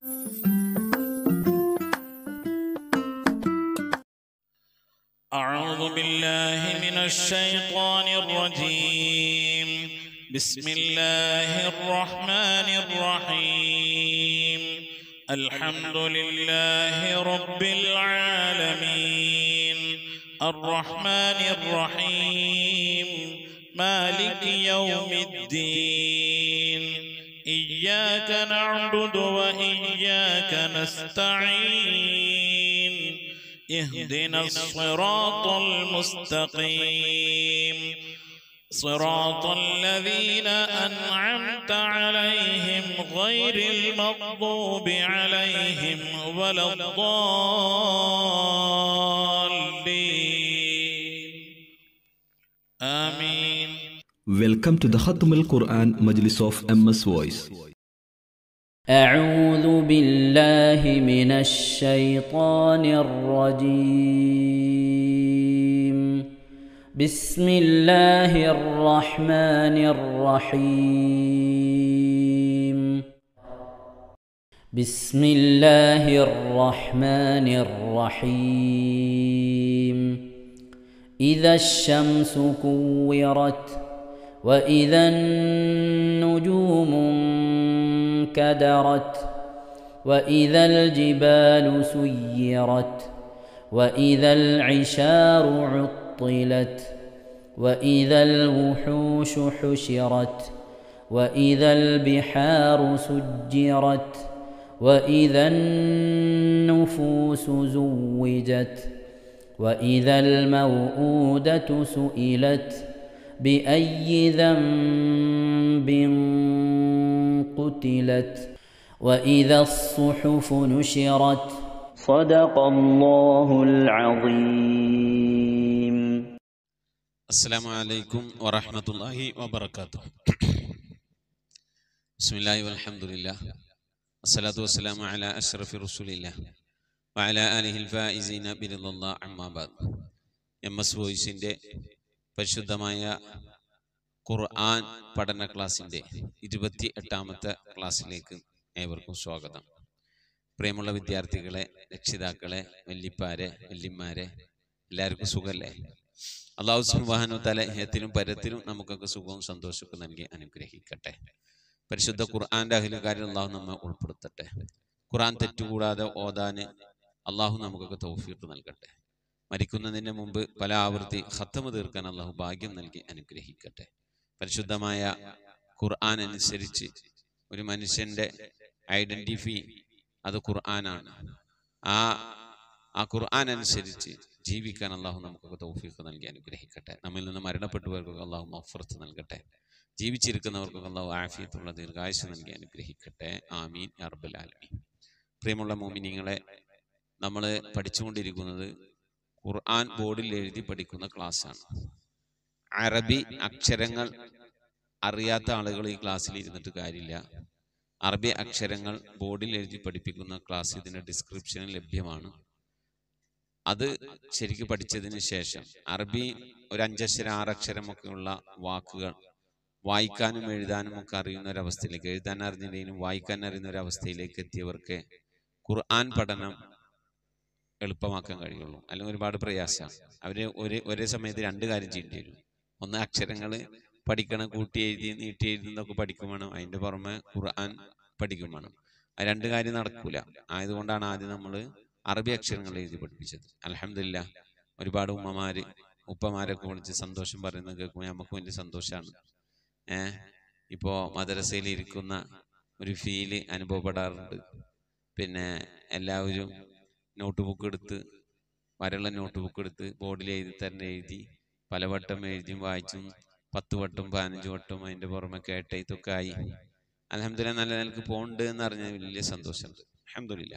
أعوذ بالله من الشيطان الرجيم بسم الله الرحمن الرحيم الحمد لله رب العالمين الرحمن الرحيم مالك يوم الدين إياك نعبد وإياك نستعين اهدنا الصراط المستقيم صراط الذين أنعمت عليهم غير المغضوب عليهم ولا الضالين آمين Welcome to the Khatam al Quran Majlis of MS Voice. أعوذ بالله من الشيطان الرجيم بسم الله الرحمن الرحيم بسم الله الرحمن الرحيم إذا الشمس كورت وإذا النجوم انكدرت وإذا الجبال سيرت وإذا العشار عطلت وإذا الوحوش حشرت وإذا البحار سجرت وإذا النفوس زوجت وإذا الموءودة سئلت بأي ذنب قتلت وإذا الصحف نشرت صدق الله العظيم السلام عليكم ورحمة الله وبركاته بسم الله والحمد لله الصلاة والسلام على أشرف رسول الله وعلى آله الفائزين برضا الله عما بعد M S വോയിസിൻ്റെ പരിശുദ്ധമായ ഖുർആൻ പഠന ക്ലാസ്സിൻ്റെ ഇരുപത്തി എട്ടാമത്തെ ക്ലാസ്സിലേക്ക് ഏവർക്കും സ്വാഗതം പ്രിയമുള്ള വിദ്യാർത്ഥികളെ രക്ഷിതാക്കളെ വല്ലിപ്പാരെ വല്യന്മാരെ എല്ലാവർക്കും സുഖല്ലേ അള്ളാഹു സുബാനു തല ഹേത്തിനും പരത്തിനും നമുക്കൊക്കെ സുഖവും സന്തോഷമൊക്കെ നൽകി അനുഗ്രഹിക്കട്ടെ പരിശുദ്ധ ഖുർആന്റെ അഖിലക്കാരിൽ അള്ളാഹു നമ്മെ ഉൾപ്പെടുത്തട്ടെ ഖുർആൻ തെറ്റുകൂടാതെ ഓതാന് അള്ളാഹു നമുക്കൊക്കെ തൗഫീഖ് നൽകട്ടെ മരിക്കുന്നതിന് മുമ്പ് പല ആവൃത്തി ഖത്തമ് തീർക്കാൻ അള്ളാഹു ഭാഗ്യം നൽകി അനുഗ്രഹിക്കട്ടെ പരിശുദ്ധമായ ഖുർആൻ അനുസരിച്ച് ഒരു മനുഷ്യന്റെ ഐഡന്റിഫൈ അത് ഖുർആനാണ് ആ ആ ഖുർആൻ അനുസരിച്ച് ജീവിക്കാൻ അള്ളാഹു നമുക്കൊക്കെ തൗഫീഖ് നൽകി അനുഗ്രഹിക്കട്ടെ നമ്മിൽ നിന്ന് മരണപ്പെട്ടവർക്കൊക്കെ അള്ളാഹു മഫ്രത്ത് നൽകട്ടെ ജീവിച്ചിരിക്കുന്നവർക്കൊക്കെ അള്ളാഹു ആഫിയത്തുള്ള ദീർഘായുസ് നൽകി അനുഗ്രഹിക്കട്ടെ ആമീൻ അറബുൽ ആലമീൻ പ്രിയമുള്ള മോമിനിങ്ങളെ നമ്മൾ പഠിച്ചുകൊണ്ടിരിക്കുന്നത് ഖുർആൻ ബോർഡിൽ എഴുതി പഠിക്കുന്ന ക്ലാസ്സാണ് അറബി അക്ഷരങ്ങൾ അറിയാത്ത ആളുകൾ ഈ ക്ലാസ്സിൽ ഇരുന്നിട്ട് കാര്യമില്ല അറബി അക്ഷരങ്ങൾ ബോർഡിൽ എഴുതി പഠിപ്പിക്കുന്ന ക്ലാസ് ഇതിന്റെ ഡിസ്ക്രിപ്ഷനിൽ ലഭ്യമാണ് അത് ശരിക്കും പഠിച്ചതിന് ശേഷം അറബി ഒരു അഞ്ചക്ഷരം ആറക്ഷരമൊക്കെ ഉള്ള വാക്കുകൾ വായിക്കാനും എഴുതാനും ഒക്കെ അറിയുന്ന ഒരവസ്ഥയിലേക്ക് എഴുതാൻ അറിഞ്ഞില്ലെങ്കിലും വായിക്കാൻ അറിയുന്ന ഒരു അവസ്ഥയിലേക്ക് എത്തിയവർക്ക് ഖുർആൻ പഠനം എളുപ്പമാക്കാൻ കഴിയുള്ളൂ അല്ലെങ്കിൽ ഒരുപാട് പ്രയാസമാണ് അവര് ഒരേ ഒരേ സമയത്ത് രണ്ട് കാര്യം ചെയ്യേണ്ടി വരും ഒന്ന് അക്ഷരങ്ങൾ പഠിക്കണം കൂട്ടി എഴുതി നീട്ടി എഴുതുന്നതൊക്കെ പഠിക്കും വേണം അതിന്റെ പുറമെ ഖുർആൻ പഠിക്കും വേണം ആ രണ്ട് കാര്യം നടക്കൂല ആയതുകൊണ്ടാണ് ആദ്യം നമ്മൾ അറബി അക്ഷരങ്ങൾ എഴുതി പഠിപ്പിച്ചത് അലഹമില്ല ഒരുപാട് ഉമ്മമാര് ഉപ്പമാരൊക്കെ വിളിച്ച് സന്തോഷം പറയുന്നത് കേൾക്കുമ്പോൾ നമുക്ക് വലിയ സന്തോഷമാണ് ഏഹ് ഇപ്പോ മദ്രസയിൽ ഇരിക്കുന്ന ഒരു ഫീല് അനുഭവപ്പെടാറുണ്ട് പിന്നെ എല്ലാവരും നോട്ട് ബുക്ക് എടുത്ത് വരള്ള നോട്ട് ബുക്ക് എടുത്ത് ബോർഡിൽ എഴുതി തന്നെ എഴുതി പലവട്ടം എഴുതിയും വായിച്ചും പത്ത് വട്ടം പതിനഞ്ച് വട്ടം അതിന്റെ പുറമെ കേട്ട ഇതൊക്കെ ആയി അലഹമില്ല നല്ല നിലക്ക് പോണ്ട് എന്ന് അറിഞ്ഞാൽ വലിയ സന്തോഷമുണ്ട് അലഹമില്ല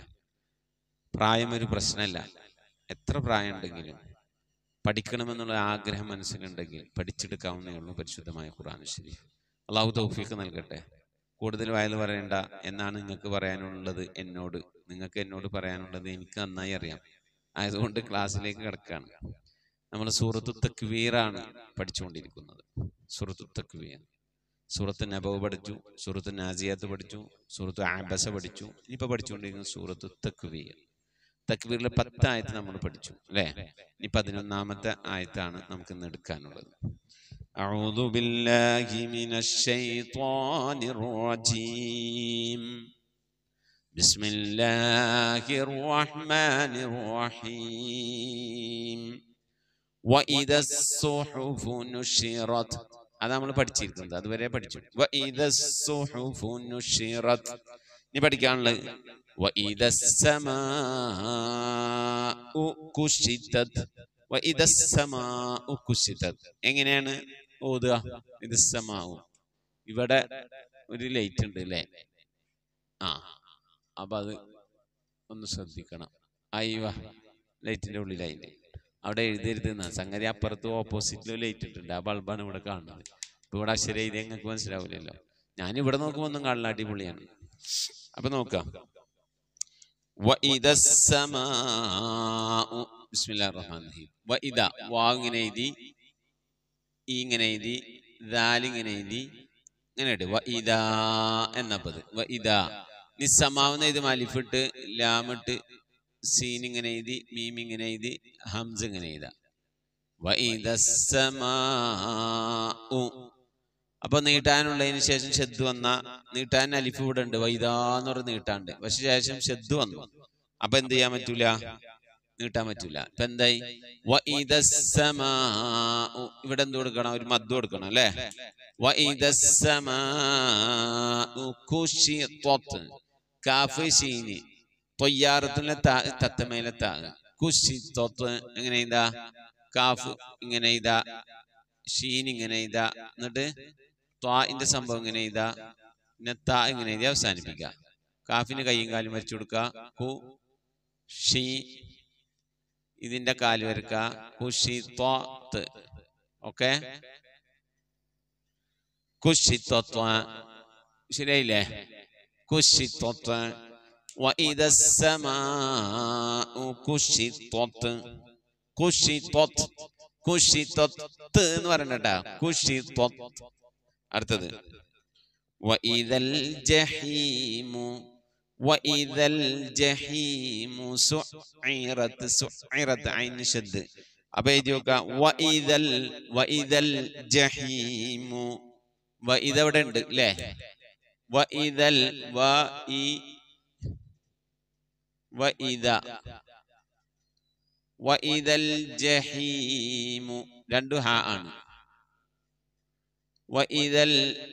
പ്രായം ഒരു പ്രശ്നമല്ല എത്ര പ്രായം ഉണ്ടെങ്കിലും പഠിക്കണമെന്നുള്ള ആഗ്രഹം മനസ്സിലുണ്ടെങ്കിൽ പഠിച്ചെടുക്കാവുന്നേ ഉള്ളൂ പരിശുദ്ധമായ ഖുർആൻ ശരീഫ് അള്ളാഹു തൗഫീഖ് നൽകട്ടെ കൂടുതൽ വയൽ പറയണ്ട എന്നാണ് നിങ്ങൾക്ക് പറയാനുള്ളത് എന്നോട് നിങ്ങൾക്ക് എന്നോട് പറയാനുള്ളത് എനിക്ക് നന്നായി അറിയാം ആയതുകൊണ്ട് ക്ലാസ്സിലേക്ക് കിടക്കുകയാണ് നമ്മൾ സൂറത്തു തക്വീറാണ് പഠിച്ചുകൊണ്ടിരിക്കുന്നത് സൂറത്തു തക്വീർ സൂറത്ത് നബവ് പഠിച്ചു സൂറത്ത് നാസിയാത്ത് പഠിച്ചു സൂറത്ത് ആബസ പഠിച്ചു ഇനിയിപ്പോൾ പഠിച്ചുകൊണ്ടിരിക്കുന്ന സൂറത്ത് തക്വീർ തക്വീറിലെ പത്ത് ആയത്ത് നമ്മൾ പഠിച്ചു അല്ലേ ഇനി പതിനൊന്നാമത്തെ ആയത്താണ് നമുക്ക് ഇന്ന് എടുക്കാനുള്ളത് أعوذ بالله من الشيطان الرجيم بسم الله الرحمن الرحيم وإذا الصحف نشرت അത് നമ്മൾ പഠിച്ചിരിക്കുന്നത് അതുവരെ പഠിച്ചു وإذا الصحف نشرت ഇനി പഠിക്കാനുള്ളത് وإذا السماء كشطت وإذا السماء كشطت എങ്ങനെയാണ് ഓതുക ഇത് സമാവും ഇവിടെ ഒരു ലൈറ്റ് ഉണ്ട് അല്ലേ ആ അപ്പൊ അത് ഒന്ന് ശ്രദ്ധിക്കണം അയ്യ ലൈറ്റിന്റെ ഉള്ളിലായില്ലേ അവിടെ എഴുതരുത് എന്നാ സംഗതി അപ്പുറത്ത് ഓപ്പോസിറ്റിലും ലൈറ്റ് ഇട്ടുണ്ട് ആ ബൾബാണ് ഇവിടെ കാണുന്നത് ഇപ്പൊ ഇവിടെ അക്ഷരം ഇത് ഞങ്ങൾക്ക് മനസ്സിലാവില്ലല്ലോ ഞാൻ ഇവിടെ നോക്കുമ്പോൾ ഒന്നും കാണില്ല അടിപൊളിയാണ് അപ്പൊ നോക്കാം وإذا السماء بسم الله الرحمن الرحيم وإذا വാവ് ഇങ്ങനെ എഴുതി ഈ ഇങ്ങനെ എഴുതി ദാൽ ഇങ്ങനെ എഴുതി ഇങ്ങനെ ഇട്ട് വ ഇതാ എന്നപ്പത് വ ഇതാ നിസ്സമാവുന്ന ഇത് മലിഫിട്ട് ലാമിട്ട് സീൻ ഇങ്ങനെ എഴുതി മീം ഇങ്ങനെ എഴുതി ഹംസ് ഇങ്ങനെ എഴുതാ വ ഇദസ്സമാഉ അപ്പൊ നീട്ടാനുള്ളതിന് ശേഷം ഷെദ് വന്ന നീട്ടാൻ അലിഫ് ഇവിടെ ഉണ്ട് വൈദാന്ന് പറഞ്ഞ് നീട്ടാണ്ട് പക്ഷെ ശേഷം ഷെദ് വന്നു അപ്പൊ എന്ത് ചെയ്യാൻ പറ്റൂല നീട്ടാൻ പറ്റൂല ഇപ്പൊ എന്തായി വ ഇദസ്സമാഉ ഇവിടെ എന്ത് കൊടുക്കണം ഒരു മദ് കൊടുക്കണം അല്ലേ വ ഇദസ്സമാഉ കുശിത്തത് കാഫ് ശീനി തൊയ്യാറത്തിലെ തത്തമേലെ താ കുശിത്തത് എങ്ങനെ ഇതാ കാഫ് ഇങ്ങനെ ഇതാ ഷീൻ ഇങ്ങനെ ഇതാ എന്നിട്ട് ത്വാന്റെ സംഭവം ഇങ്ങനെ ഇതാ പിന്നെ താ ഇങ്ങനെ എഴുതി അവസാനിപ്പിക്കുക കാഫിന് കൈയും കാലും വരച്ചു കൊടുക്കുക കു ഷീ ഇതിന്റെ കാല് വരക്ക കുഷി ത്വാത്ത് ഓക്കെ കുഷി ത്വ ശരിയായില്ലേ കുഷി ത്വത്ത് وإذا السماء كشطت كشطت كشطت എന്ന് പറയണട്ടാ كشطت അടുത്തത് وإذا الجحيم وإذا الجحيم سعرت سعرت عين شد അപ്പൊ എഴുതി നോക്കാം വഇദൽ വഇദൽ ജഹീം വഇദ ഇവിടെ ഉണ്ട് അല്ലേ വഇദൽ വഇ وإذا وإذا الجحيم രണ്ടു ഹ ആണ് وإذا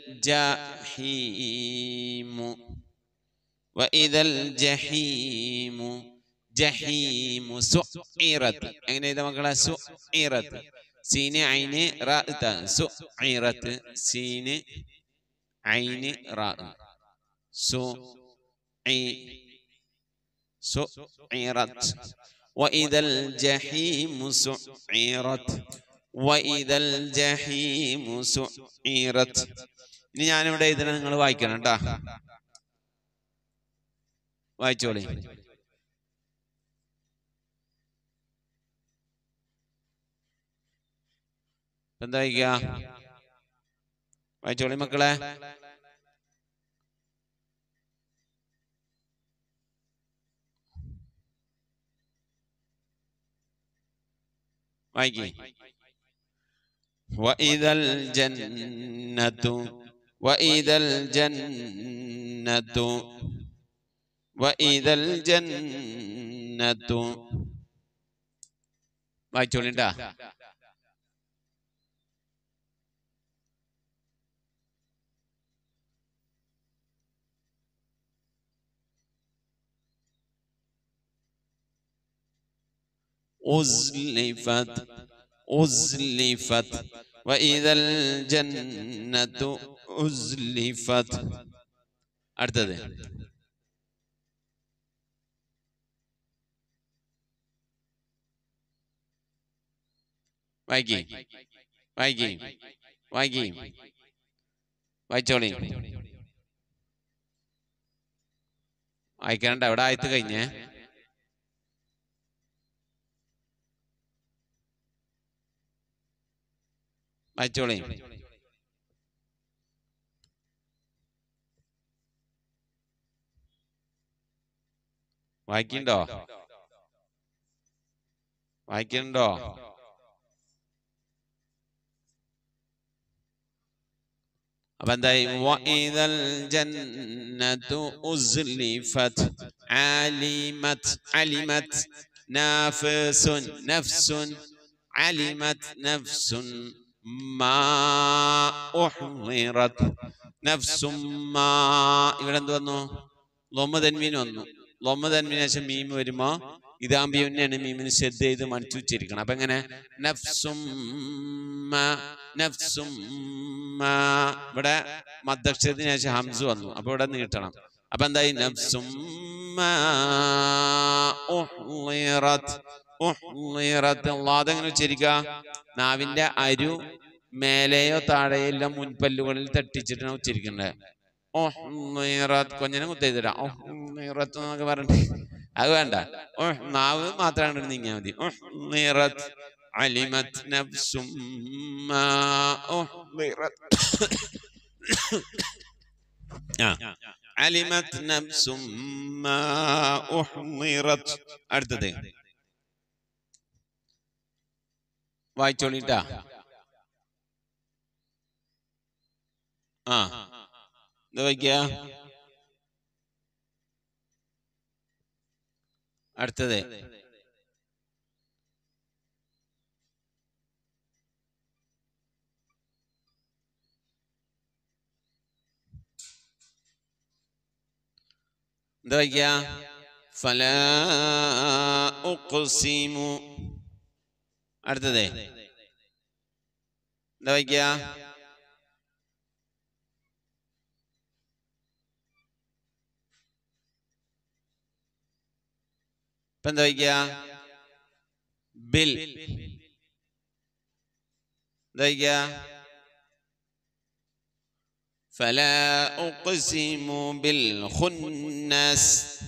الجحيم وإذا الجحيم جحيم سعيرت എങ്ങനെ ഇത് മക്കളെ സുഇറത്ത് സീന് ഐന് റാ ത സുഇറത്ത് സീന് ഐന് റാ സു ഐ سعرت وإذا الجحيم سعرت وإذا الجحيم سعرت ഇനി ഞാനിവിടെ ഇതിനെ നിങ്ങൾ വായിക്കണം കേട്ടാ വായിച്ചോളി എന്താ വായിക്കുക വായിച്ചോളി മക്കളെ വായിക്കേ وإذا الجنة وإذا الجنة وإذا الجنة വായിച്ചോളിണ്ടാ أزلفت أزلفت وإذا الجنة أزلفت അടുത്തത് വായിക്കി വായിക്കി വായിക്കി വായിച്ചോളി വായിക്കാണ്ട് അവിടെ ആയത്ത് കഴിഞ്ഞേ വായിച്ചോളി വായിക്കണ്ടോ വായിക്കണ്ടോ അപ്പൊ എന്തായി വഇദൽ ജന്നതു ഉസ്ലിഫത് അലിമത് അലിമത് നഫ്സുൻ നഫ്സുൻ അലിമത് നഫ്സുൻ മാ ഉഹ്ളിറത് നഫ്സും മാ ഇവിടെ എന്ത് വന്നു ലൊമ്മ തൻവീൻ വന്നു ലൊമ്മ തൻവീന് ശേഷം മീം വരുമ്പോ ഇതാകുമ്പോ തന്നെയാണ് മീമിന് ശ്രദ്ധ ചെയ്ത് മനസ്സ് ഉച്ചരിക്കണം അപ്പൊ എങ്ങനെ നഫ്സും മാ, നഫ്സും മാ. ഇവിടെ മദ്ദക്ഷരത്തിന് ശേഷം ഹംസ് വന്നു അപ്പൊ ഇവിടെ നീട്ടണം അപ്പൊ എന്തായി നഫ്സും മാ ഉഹ്ളിറത്. ഉഹ്ളിറത്. അല്ലാതെ എങ്ങനെ ഉച്ചരിക്കുക നാവിന്റെ അരു മേലെയോ താഴെയോ എല്ലാം മുൻപല്ലുകളിൽ തട്ടിച്ചിട്ടാണ് ഉച്ചരിക്കേണ്ടത് ഓഹ്റത്ത് കൊഞ്ഞനെ കുത്തിയതിടാ ഓഹ്റത്ത് എന്നൊക്കെ പറഞ്ഞിട്ട് അത് വേണ്ട ഓഹ് നാവ് മാത്രമാണ് നീങ്ങിയാൽ മതി ഓഹ്റത്ത് അലിമത് നഫ്സും മാ ഉഹ്ളിറത്. ആ അലിമത് നഫ്സും മാ ഉഹ്ളിറത്. അടുത്തത് വായിച്ചോളിട്ടാ ആ ഇത് വയ്ക്കുക അടുത്തത് എന്താ വയ്ക്കുക ഫല ഉഖ്സിമു അടുത്തത് എന്താ വയ്ക്കുക ഇപ്പൊ എന്താ വയ്ക്കുക ബിൽ എന്താ വയ്ക്കുക فلا أقسم بالخنس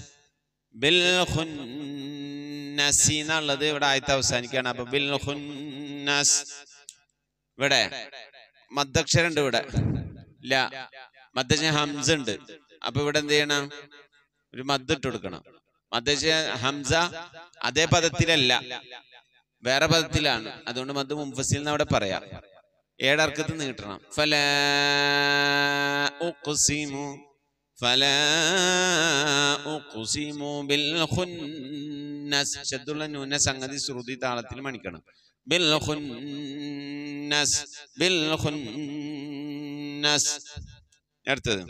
بالخنس എന്നുള്ളത് ഇവിടെ ആയത്ത് അവസാനിക്കുകയാണ് അപ്പൊ ബിൽ ഖുന്നസ് ഇവിടെ മദ്ദക്ഷരം ഉണ്ട് ഇവിടെ ഇല്ല മദ്ദക്ഷരം ഹംസ ഉണ്ട് അപ്പൊ ഇവിടെ എന്ത് ചെയ്യണം ഒരു മദ്ദ് ഇട്ട് കൊടുക്കണം മദ്ദക്ഷ ഹംസ അതേ പദത്തിലല്ല വേറെ പദത്തിലാണ് അതുകൊണ്ട് മദ് മുംഫസിൽ എന്ന് അവിടെ പറയാം ഏഴർക്കത്ത് നീട്ടണം ഫല ഉഖ്സിമു ഫല ഉഖ്സിമു ബിൽ ഖുന്നസ് ശദ്ദുള്ള ന്യൂന സംഗതി ശ്രുതി താളത്തിൽ മണിക്കണം ബിൽ ഖുന്നസ് ബിൽ ഖുന്നസ് അടുത്തത്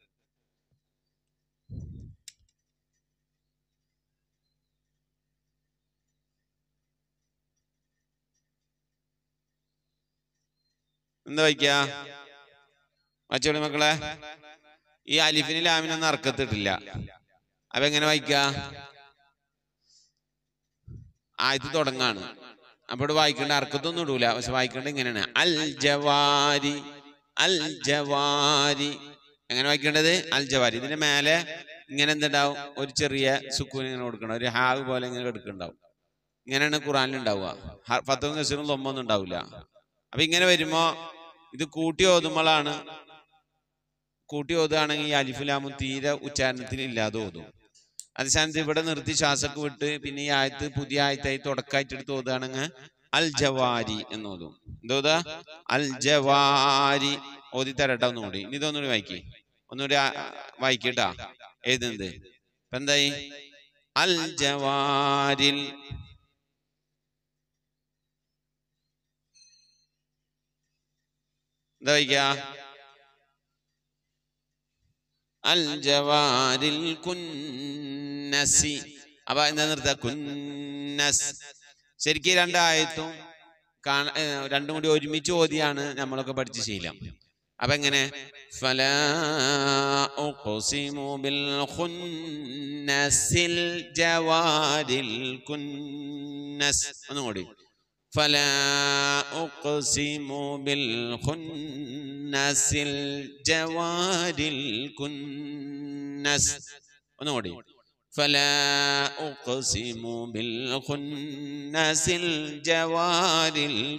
എന്താ വായിക്ക വച്ചോളി മക്കളെ ഈ അലിഫിന് ലാമിനൊന്നും അർക്കത്തിട്ടില്ല അപ്പൊ എങ്ങനെ വായിക്ക ആദ്യത്ത് തുടങ്ങാണ് അപ്പൊ ഇവിടെ വായിക്കേണ്ട അർക്കത്തൊന്നും ഇടൂല പക്ഷെ വായിക്കേണ്ട ഇങ്ങനെയാണ് അൽ ജവാരി അൽ ജവാരി എങ്ങനെ വായിക്കേണ്ടത് അൽ ജവാരി ഇതിന്റെ മേലെ ഇങ്ങനെ എന്തുണ്ടാവും ഒരു ചെറിയ സുക്കൂൻ ഇങ്ങനെ കൊടുക്കണം ഒരു ഹാവ് പോലെ ഇങ്ങനെ എടുക്കുന്നുണ്ടാവും ഇങ്ങനെയാണ് ഖുറാനിൽ ഉണ്ടാവുക ഹ- ഫത്തും കസീറും ലൊമ്പൊന്നും ഉണ്ടാവില്ല അപ്പൊ ഇങ്ങനെ വരുമ്പോ ഇത് കൂട്ടി ഓതുമ്പോഴാണ് കൂട്ടി ഓതുകയാണെങ്കിൽ ഈ അലിഫുലാമും തീരെ ഉച്ചാരണത്തിൽ ഇല്ലാതെ ഓതും അതേസ്ഥാനത്ത് ഇവിടെ നിർത്തി ശ്വാസക്ക് വിട്ട് പിന്നെ ഈ ആയത്ത് പുതിയ ആയത്തായി തുടക്കമായിട്ട് എടുത്ത് ഓതുകയാണെങ്കിൽ അൽ ജവാരി എന്ന് ഓതും എന്തോതാ അൽ ജവാരി ഓതി തരട്ടെ ഒന്നുകൂടി ഇനി ഇതൊന്നുകൂടി വായിക്കേ ഒന്നുകൂടി ആ- വായിക്കട്ടാ എഴുതുന്നത് ഇപ്പൊ എന്തായി അൽ ജവാരിൽ എന്താ വായിക്ക അൽ ജവാരിൽ കുന്നസി അപ്പൊ എന്താ നിർത്ത കുന്നസ് ശരിക്കും രണ്ടായത്തും കാണ ഏ, രണ്ടും കൂടി ഒരുമിച്ച് ഓതിയാണ് നമ്മളൊക്കെ പഠിച്ച ശീലം അപ്പൊ എങ്ങനെ ഫലാ ഉഖ്സിമു ബിൽ ഖുന്നസിൽ ജവാരിൽ കുന്നസ് ഒന്നും കൂടി فلا أقسم بالخنس الجوار الكنس ഒന്നുകൂടി فلا أقسم بالخنس الجوار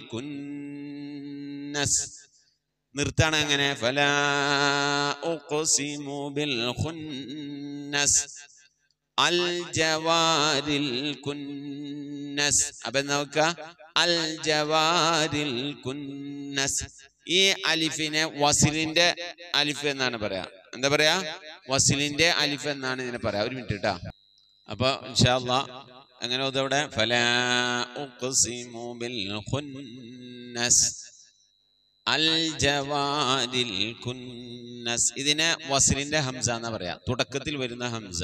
الكنس നിർത്താണ് എങ്ങനെ فلا أقسم بالخنس അൽ ജവാരിൽ കുന്നസ് അപ്പൊ നോക്ക അൽ ജവാരിൽ കുന്നസ് ഈ അലിഫിനെ വസിലിന്റെ അലിഫ് എന്നാണ് പറയാ എന്താ പറയാ വസിലിന്റെ അലിഫ് എന്നാണ് ഇതിനെ പറയാ ഒരു മിനിറ്റ് കേട്ടാ അപ്പൊ ഇൻഷാല്ലാ അങ്ങനെ അതവിടെ ഫലാ ഉഖ്സിമു ബിൽ ഖുന്നസ് അൽ ജവാദിൽ കുന്നസ് ഇതിനെ വസിലിന്റെ ഹംസ എന്നാ പറയാ തുടക്കത്തിൽ വരുന്ന ഹംസ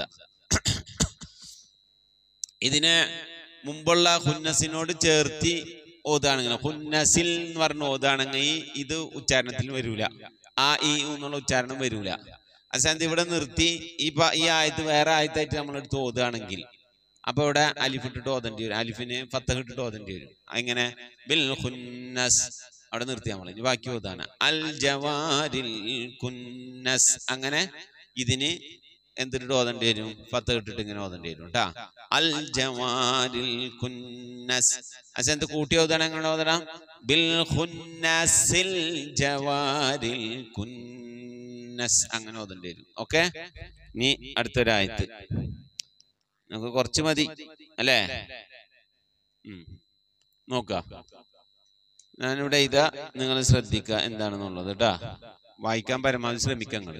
ഇതിനെ മുമ്പുള്ള ഹുന്നസിനോട് ചേർത്തി ഓതാണെങ്കിൽ ഹുന്നസിൽ എന്ന് പറഞ്ഞ ഓതാണെങ്കിൽ ഇത് ഉച്ചാരണത്തിൽ വരൂല ആ ഈ എന്നുള്ള ഉച്ചാരണം വരൂല അസാന്ത് ഇവിടെ നിർത്തി ഈ പ- ഈ ആയത്ത് വേറെ ആയത്തായിട്ട് നമ്മൾ എടുത്ത് ഓതുകയാണെങ്കിൽ അപ്പൊ ഇവിടെ അലിഫ് ഇട്ടിട്ട് ഓതേണ്ടി വരും അലിഫിന് ഫത്തഹ് ഇട്ടിട്ട് ഓതേണ്ടി വരും അങ്ങനെ ബിൽ ഖുന്നസ് അവിടെ നിർത്തി നമ്മൾ ഇനി ബാക്കി ഓതാണ് അൽ ജവാരിൽ കുന്നസ് അങ്ങനെ ഇതിന് എന്തിട്ട് ഓതേണ്ടി വരും ഫത്തഹ് ഇട്ടിട്ട് ഇങ്ങനെ ഓതേണ്ടി വരും കേട്ടാ അൽ ജവാരിൽ കുന്നസ് അസന്ത് കൂട്ടി ഓതാണ് എങ്ങനെ ഓതണം ബിൽ ഖുന്നസിൽ ജവാരിൽ കുന്നസ് അങ്ങനെ ഓതേണ്ടി വരും ഓക്കെ ഇനി അടുത്തൊരായത്ത് നമുക്ക് കുറച്ച് മതി അല്ലേ ഉം. നോക്കാം ഞാനിവിടെ ഇതാ നിങ്ങൾ ശ്രദ്ധിക്കുക എന്താണെന്നുള്ളത് കേട്ടാ വായിക്കാൻ പരമാവധി ശ്രമിക്കുക നിങ്ങൾ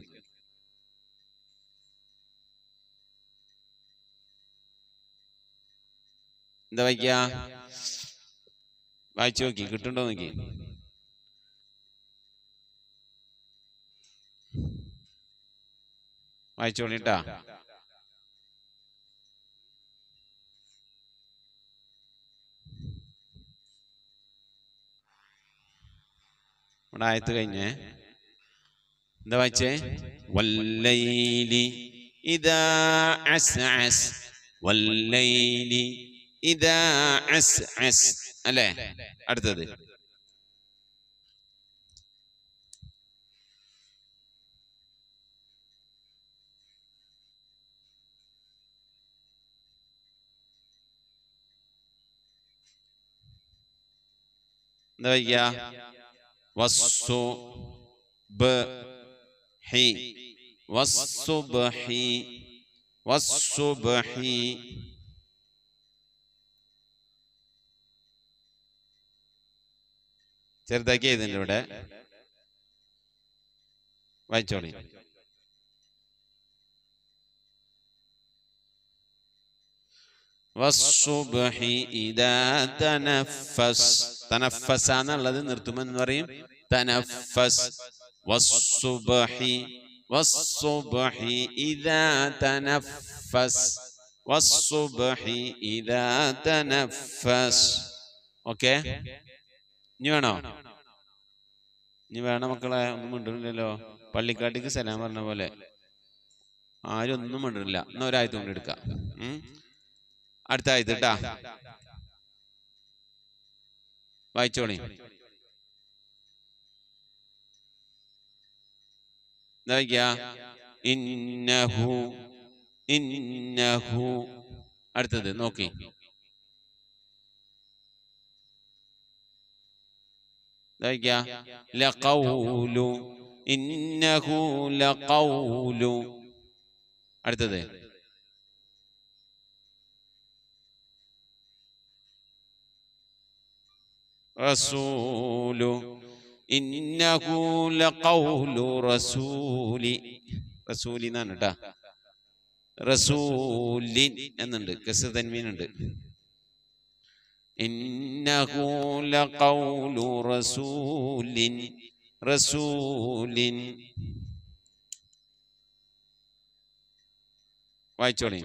എന്താ വായിക്ക വായിച്ചു നോക്കി കിട്ടുണ്ടോ നോക്കി വായിച്ചോളിട്ടാ ഇവിടെ ആയത്ത് കഴിഞ്ഞേ എന്താ വായിച്ചേ വല്ലൈലി ഇതാ അസ്അസ് വല്ലൈലി ഇതാ അസ്അസ് അല്ലേ അടുത്തത് എന്താ വയ്യ വസ്സു ബ ഹി വസ്സുബ്ഹി വസ്സുബ്ഹി ചെറുതാക്കി എഴുതുന്നുണ്ട് ഇവിടെ വായിച്ചോളി വസ്സുബ്ഹി ഇദാ തനഫസ് തനഫസ എന്നുള്ളത് നിർത്തുമെന്ന് പറയും തനഫസ് വസ്സുബ്ഹി വസ്സുബ്ഹി ഇദാ തനഫസ് വസ്സുബ്ഹി ഇദാ തനഫസ് ഓക്കെ ഇനി വേണോ ഇനി വേണം മക്കളെ ഒന്നും മിണ്ടണില്ലല്ലോ പള്ളിക്കാട്ടിക്ക് സലാം പറഞ്ഞ പോലെ ആരും ഒന്നും മിണ്ടണില്ല എന്നാ ഒരായത്ത് കൊണ്ട് എടുക്കാം ഉം. അടുത്ത ആയത്ത് കേട്ടാ വായിച്ചോളി എന്താ വായിക്കാ? ഇന്നഹു ഇന്നഹു അടുത്തത് നോക്കി എന്താ വായിക്കാ? ലഖൗലു ഇന്നഹു ലഖൗലു അടുത്തത് റസൂലു ഇന്നഹു ലഖൗലു റസൂലി റസൂലി എന്നാണ് കേട്ടാ റസൂലിൻ എന്നുണ്ട് കസ് തൻവീനുണ്ട് ഇന്നഹു ലഖൗലു റസൂലിൻ റസൂലിൻ വായിച്ചോളി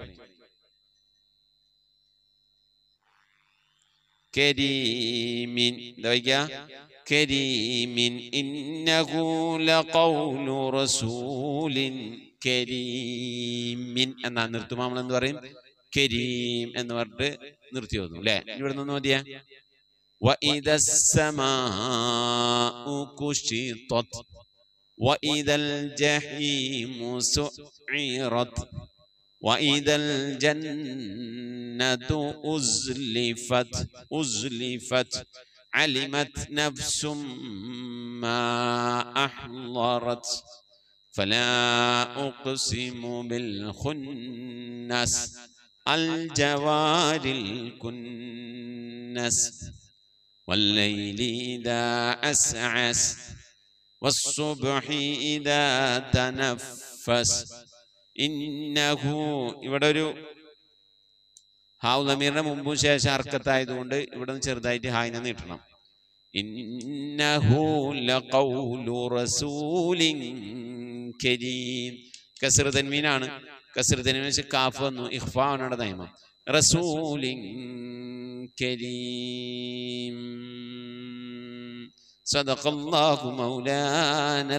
കരീമിൻ എന്താ വായിക്കാ കരീമിൻ ഇന്നഹു ലഖൗലു റസൂലിൻ കരീമിൻ എന്നാ നിർത്തുമ്പോൾ നമ്മൾ എന്ത് പറയും കരീം എന്ന് പറഞ്ഞിട്ട് നിർത്തി വന്നു അല്ലേ ഇവിടെ നിന്ന് മതിയാ وإذا السماء كشطت وإذا الجحيم سعرت وإذا الجنة أزلفت أزلفت علمت نفس ما أحضرت فلا أقسم بالخنس الجوار الكنس والليل إذا عسعس والصبح إذا تنفس إنه ഇവിടെ ഒരു ഹാവ് നമീറിന്റെ മുമ്പും ശേഷം അർക്കത്തായതുകൊണ്ട് ഇവിടെ നിന്ന് ചെറുതായിട്ട് ഹായിനെ നീട്ടണം ഇന്നഹു ലഖൗലു റസൂലിൻ കരീം കസ്ർ തൻവീനാണ് കസ്ർ തൻവീൻ വെച്ച് കാഫ് വന്നു ഇഖ്ഫാനാണ് നിയമം റസൂലിൻ കരീം صدق الله مولانا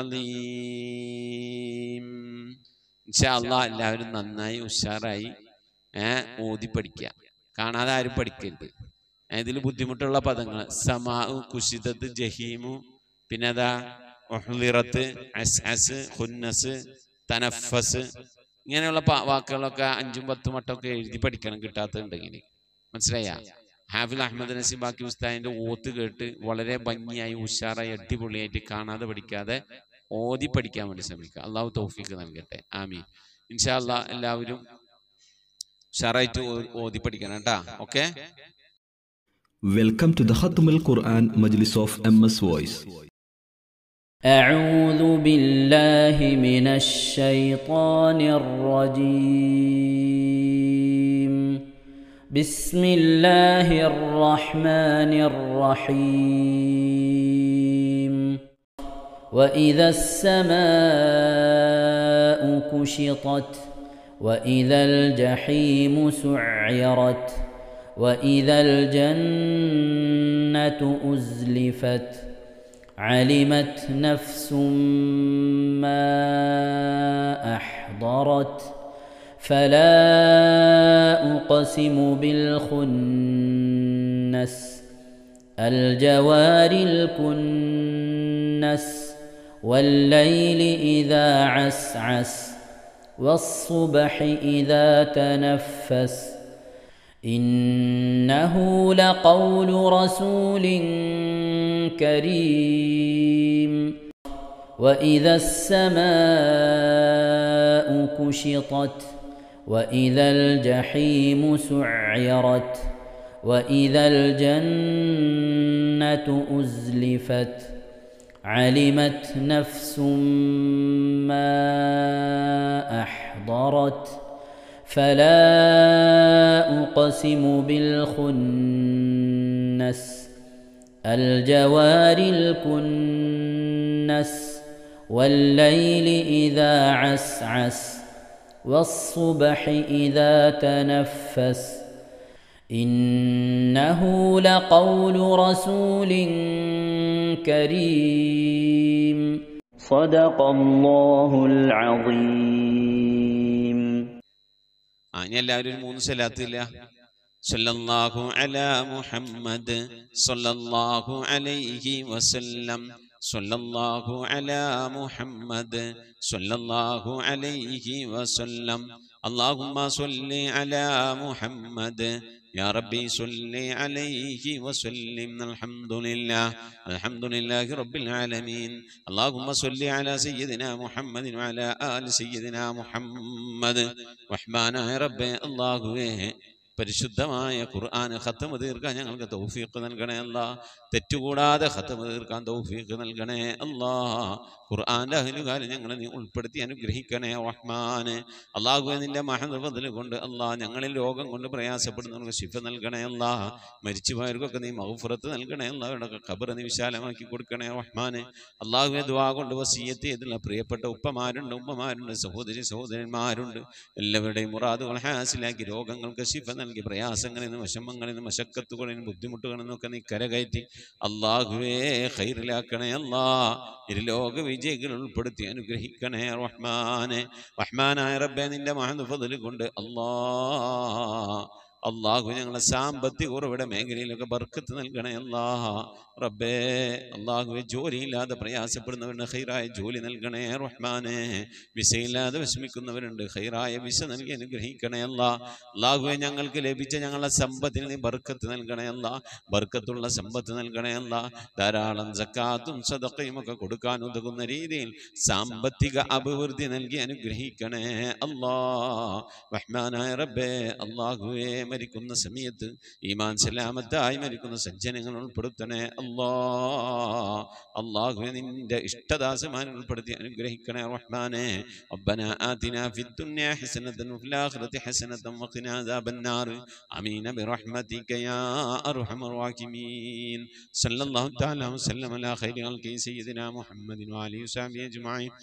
العظيم إن شاء الله എല്ലാവരും നന്നായി ഉഷാറായി ഏഹ് ഓതി പഠിക്കുക കാണാതെ ആരും പഠിക്കരുത് ഇതിൽ ബുദ്ധിമുട്ടുള്ള പദങ്ങൾ സമാ കുശിതത്ത് ജഹീമു പിന്നെ അതാ ഒഹ്ലിറത്ത് അസ് അസ് ഹുന്നസ് തനഫസ് ഇങ്ങനെയുള്ള പ- വാക്കുകളൊക്കെ അഞ്ചും പത്തും വട്ടമൊക്കെ എഴുതി പഠിക്കണം കിട്ടാത്തതുണ്ടെങ്കിൽ മനസ്സിലായ ഹാഫിൽ അഹമ്മദ് നസീം ബാക്കി ഉസ്താദിന്റെ ഓത്ത് കേട്ട് വളരെ ഭംഗിയായി ഉഷാറായി അടിപൊളിയായിട്ട് കാണാതെ പഠിക്കാതെ ഓതി പഠിക്കാൻ വേണ്ടി ശ്രമിക്കുക അള്ളാഹു തൗഫീഖ് നൽകട്ടെ ആമീൻ ഇൻഷാ അല്ലാ എല്ലാവരും ഉഷാറായിട്ട് ഓ- ഓതി പഠിക്കണം കേട്ടാ okay Welcome to the Khatm al Quran Majlis of MS Voice. أعوذ بالله من الشيطان الرجيم بسم الله الرحمن الرحيم وإذا السماء كشطت وإذا الجحيم سعرت وإذا الجنة أزلفت علمت نفس ما أحضرت فلا أقسم بالخنس الجوار الكنس والليل إذا عسعس والصبح إذا تنفس إنه لقول رسول كريم وإذا السماء كشطت وإذا الجحيم سعرت وإذا الجنة أزلفت علمت نفس ما أحضرت فلا أقسم بالخنس الجوار الكنس والليل إذا عسعس والصبح إذا تنفس إنه لقول رسول كريم صدق الله العظيم ആ ഇനി എല്ലാവരും ഒരു മൂന്ന് സ്ഥലത്തില്ല സല്ലല്ലാഹു അലാ മുഹമ്മദ് സല്ലല്ലാഹു അലൈഹി വസല്ലം സല്ലല്ലാഹു അലാ മുഹമ്മദ് സല്ലല്ലാഹു അലൈഹി വസല്ലം اللهم صل على محمد يا ربي صل عليه وسلم الحمد لله الحمد لله رب العالمين اللهم صل على سيدنا محمد وعلى آل سيدنا محمد റഹ്മാനായ റബ്ബെ അള്ളാഹുവേ പരിശുദ്ധമായ ഖുർആൻ ഖത്തമ് തീർക്കാൻ ഞങ്ങൾക്ക് തൗഫീഖ് നൽകണേ അല്ലാ തെറ്റുകൂടാതെ ഖത്തമ് തീർക്കാൻ തൗഫീഖ് നൽകണേ അല്ലാ ഖുർആന്റെ അഹലുകാരെ ഞങ്ങളെ നീ ഉൾപ്പെടുത്തി അനുഗ്രഹിക്കണേ റഹ്മാന് അള്ളാഹുവെ നിന്റെ മഹബദൽ കൊണ്ട് അല്ലാ ഞങ്ങളിൽ രോഗം കൊണ്ട് പ്രയാസപ്പെടുന്നവർക്ക് ശിഫ നൽകണേ അല്ലാ മരിച്ചുപോയവർക്കൊക്കെ നീ മഹഫുറത്ത് നൽകണേ അല്ലാ അവരുടെ ഖബർ നീ വിശാലമാക്കി കൊടുക്കണേ റഹ്മാന് അള്ളാഹുവെ ദുആ കൊണ്ട് വസീയത്ത് ചെയ്തുള്ള പ്രിയപ്പെട്ട ഉപ്പമാരുണ്ട് ഉമ്മമാരുണ്ട് സഹോദരി സഹോദരന്മാരുണ്ട് എല്ലാവരുടെയും മുറാദുകൾ ഹാസിലാക്കി രോഗങ്ങൾക്ക് ശിഫ നൽകി പ്രയാസങ്ങളിൽ നിന്ന് വിഷമങ്ങളിൽ നിന്ന് മശക്കത്തുകളിൽ നിന്ന് ബുദ്ധിമുട്ടുകളിൽ നിന്നൊക്കെ നീ കരകയറ്റി അള്ളാഹുവേ ഖൈറിലാക്കണേ അല്ലാ ഇരുലോക വിജയികൾ ഉൾപ്പെടുത്തി അനുഗ്രഹിക്കണേ റഹ്മാനെ റഹ്മാനായ റബ്ബെ നിന്റെ മഹദ് ഫضل കൊണ്ട് അല്ലാ അള്ളാഹു ഞങ്ങളെ സാമ്പത്തിക ഉറവിട മേഖലയിലൊക്കെ ബർക്കത്ത് നൽകണേ അല്ലാ റബ്ബേ അള്ളാഹുവെ ജോലിയില്ലാതെ പ്രയാസപ്പെടുന്നവരുണ്ട് ഹൈറായ ജോലി നൽകണേ റഹ്മാനെ വിസയില്ലാതെ വിഷമിക്കുന്നവരുണ്ട് ഹൈറായ വിസ നൽകി അനുഗ്രഹിക്കണേ അല്ലാ അള്ളാഹുവെ ഞങ്ങൾക്ക് ലഭിച്ച ഞങ്ങളുടെ സമ്പത്തിന് നീ ബർക്കത്ത് നൽകണേ അല്ല ബർക്കത്തുള്ള സമ്പത്ത് നൽകണേ അല്ല ധാരാളം സക്കാത്തും സദക്കയും ഒക്കെ കൊടുക്കാൻ ഉതകുന്ന രീതിയിൽ സാമ്പത്തിക അഭിവൃദ്ധി നൽകി അനുഗ്രഹിക്കണേ അല്ലാ റഹ്മാനായ റബ്ബേ അള്ളാഹുവെ മരിക്കുന്ന സമയത്ത് ഈമാൻ സലാമത്തായി മരിക്കുന്ന സജ്ജനങ്ങൾ ഉൾപ്പെടുത്തണേ അല്ലാ അള്ളാഹുവെ നിന്റെ ഇഷ്ടദാസമാൻ ഉൾപ്പെടുത്തി അനുഗ്രഹിക്കണേ റഹ്മാനെ ربنا آتنا في الدنيا حسنة وفي الآخرة حسنة وقنا عذاب النار آمين برحمتك يا أرحم الراحمين صلى الله تعالى وسلم على خير خلق سيدنا محمد وآله وصحبه أجمعين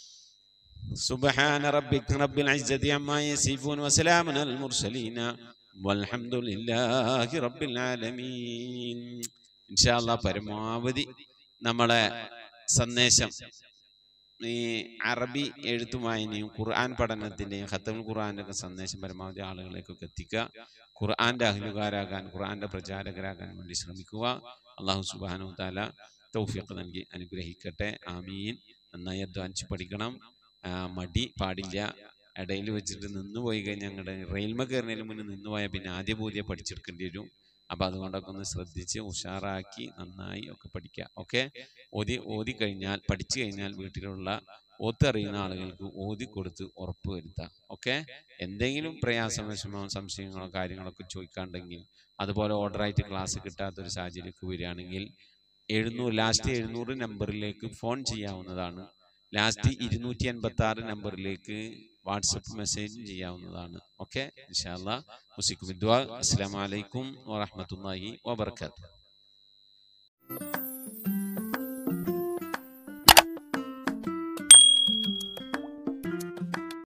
سبحان ربك رب العزة عما يصفون وسلام على المرسلين والحمد لله رب العالمين إن شاء الله പരമാവധി നമ്മളെ സന്ദേശം ഈ അറബി എഴുത്തും വായനയും ഖുർആൻ പഠനത്തിന്റെയും ഖത്തമുൽ ഖുർആന്റെ ഒക്കെ സന്ദേശം പരമാവധി ആളുകളിലേക്കൊക്കെ എത്തിക്കുക ഖുർആന്റെ അഹ്ലുകാരാകാൻ ഖുർആന്റെ പ്രചാരകരാകാൻ വേണ്ടി ശ്രമിക്കുക അള്ളാഹു സുബാനു താല തൗഫീഖ് നൽകി അനുഗ്രഹിക്കട്ടെ ആമീൻ നന്നായി അധ്വാനിച്ച് പഠിക്കണം ആ, മടി പാടില്ല ഇടയിൽ വെച്ചിട്ട് നിന്ന് പോയി കഴിഞ്ഞാൽ ഞങ്ങളുടെ റെയിൽമ കയറുന്നതിന് മുന്നേ നിന്ന് പോയാൽ പിന്നെ ആദ്യ ബോധ്യം പഠിച്ചെടുക്കേണ്ടി വരും അപ്പൊ അതുകൊണ്ടൊക്കെ ഒന്ന് ശ്രദ്ധിച്ച് ഉഷാറാക്കി നന്നായി ഒക്കെ പഠിക്കുക ഓക്കെ ഓതി ഓതി കഴിഞ്ഞാൽ പഠിച്ചു കഴിഞ്ഞാൽ വീട്ടിലുള്ള ഓത്തറിയുന്ന ആളുകൾക്ക് ഓതി കൊടുത്ത് ഉറപ്പ് വരുത്താം ഓക്കെ എന്തെങ്കിലും പ്രയാസം വിഷമോ സംശയങ്ങളോ കാര്യങ്ങളൊക്കെ ചോദിക്കാണ്ടെങ്കിൽ അതുപോലെ ഓർഡറായിട്ട് ക്ലാസ് കിട്ടാത്തൊരു സാഹചര്യമൊക്കെ വരികയാണെങ്കിൽ എഴുന്നൂറ് ലാസ്റ്റ് എഴുന്നൂറ് നമ്പറിലേക്ക് ഫോൺ ചെയ്യാവുന്നതാണ് ലാസ്റ്റ് ഇരുന്നൂറ്റി എൺപത്തി ആറ് നമ്പറിലേക്ക് വാട്സപ്പ് മെസ്സേജ് ചെയ്യാവുന്നതാണ് ഓക്കെ ഇൻഷാല്ലാ മുസിക്കും അസ്സലാമു അലൈക്കും വറഹ്മത്തുള്ളാഹി വബർക്കാത്തു